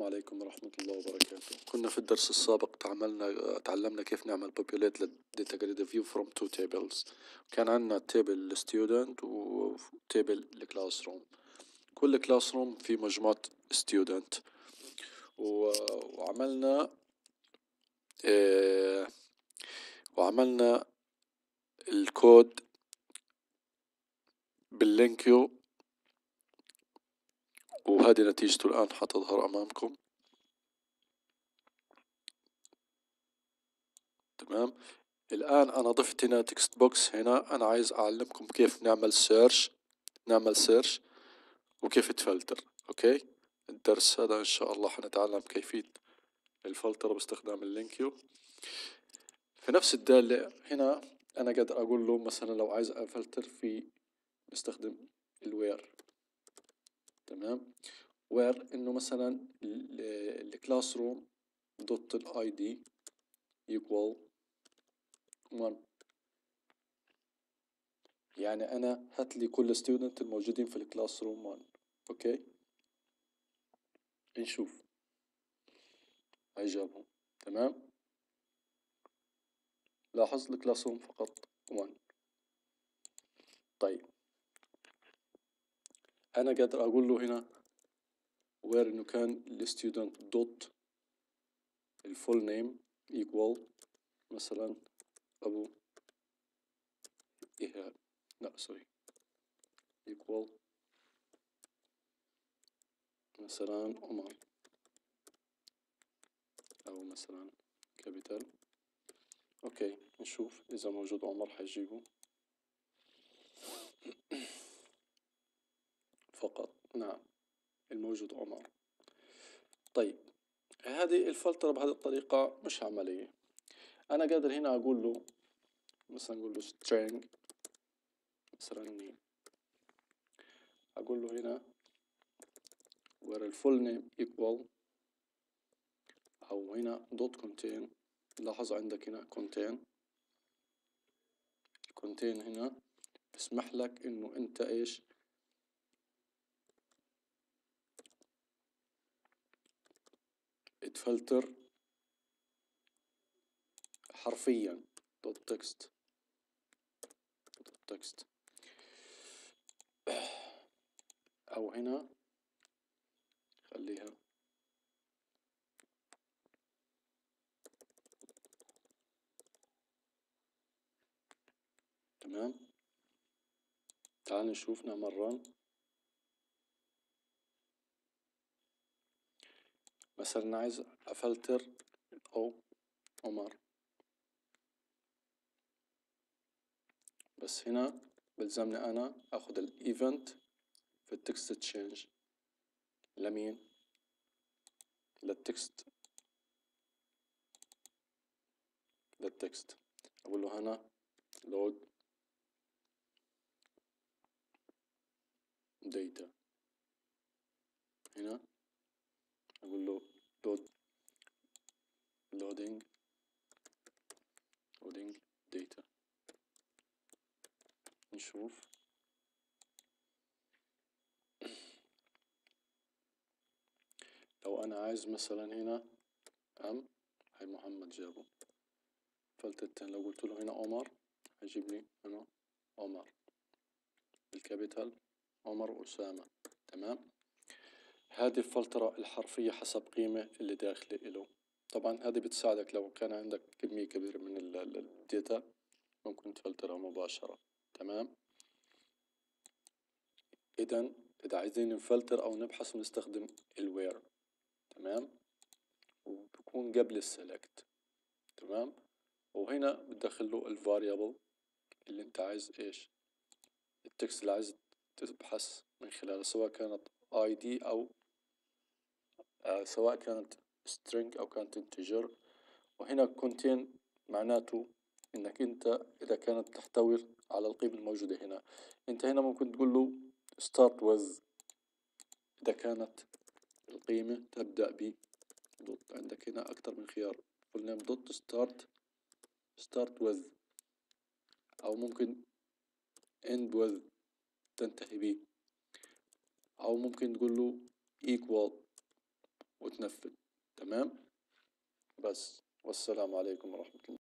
عليكم ورحمة الله وبركاته كنا في الدرس السابق تعملنا تعلمنا كيف نعمل populate للداتا جريد view from two tables كان عندنا تيبل student و تيبل الكلاس روم كل كلاس روم في مجموعة student وعملنا اه وعملنا الكود باللينكيو وهذه نتيجته الآن حتظهر أمامكم تمام الآن أنا ضفت هنا تكست بوكس هنا أنا عايز أعلمكم كيف نعمل سيرش نعمل سيرش وكيف تفلتر أوكي الدرس هذا إن شاء الله حنتعلم كيفية الفلتر باستخدام اللينكيو في نفس الدالة هنا أنا قادر أقول له مثلا لو عايز أفلتر في نستخدم الوير تمام وير انه مثلا الكلاس روم دوت الاي دي equal 1 يعني انا هات لي كل ستودنت الموجودين في الكلاس روم 1 اوكي نشوف هاي جابهم تمام لاحظ الكلاس روم فقط 1 طيب انا قادر اقول له هنا وير انه كان الستودنت دوت الفول نيم equal مثلا ابو ايهاب لا سوري equal مثلا عمر او مثلا كابيتال اوكي نشوف اذا موجود عمر حجيبه فقط نعم الموجود عمر طيب هذه الفلترة بهذه الطريقة مش عملية أنا قادر هنا أقول له مثلا أقول له string مثلا name أقول له هنا where الفول name equal أو هنا dot contain لاحظ عندك هنا contain contain هنا بسمح لك إنه أنت إيش تفلتر حرفيا دوت تكست دوت تكست او هنا خليها تمام تعال نشوف نعمل رن مثلا عايز افلتر او عمر بس هنا بلزمني انا اخذ الايفنت في التكست تشينج لمين للتكست للتكست اقول له هنا لود data هنا اقول له load loading loading data نشوف لو انا عايز مثلا هنا ام هاي محمد جابه فلتتين لو قلت له هنا عمر هيجيب لي هنا عمر بالكابيتال عمر أسامة تمام هذه الفلترة الحرفية حسب قيمة اللي داخلة إله طبعا هذه بتساعدك لو كان عندك كمية كبيرة من الداتا ممكن تفلترها مباشرة تمام إذا إذا عايزين نفلتر أو نبحث بنستخدم الوير تمام وبكون قبل السلكت تمام وهنا بتدخل له الفاريبل اللي انت عايز ايش التكست اللي عايز تبحث من خلاله سواء كانت id او آه سواء كانت string أو كانت integer وهنا contain معناته إنك أنت إذا كانت تحتوي على القيمة الموجودة هنا أنت هنا ممكن تقول له start with إذا كانت القيمة تبدأ ب دوت عندك هنا أكثر من خيار قلنا دوت start start with أو ممكن end with تنتهي به أو ممكن تقول له equal وتنفذ تمام بس والسلام عليكم ورحمة الله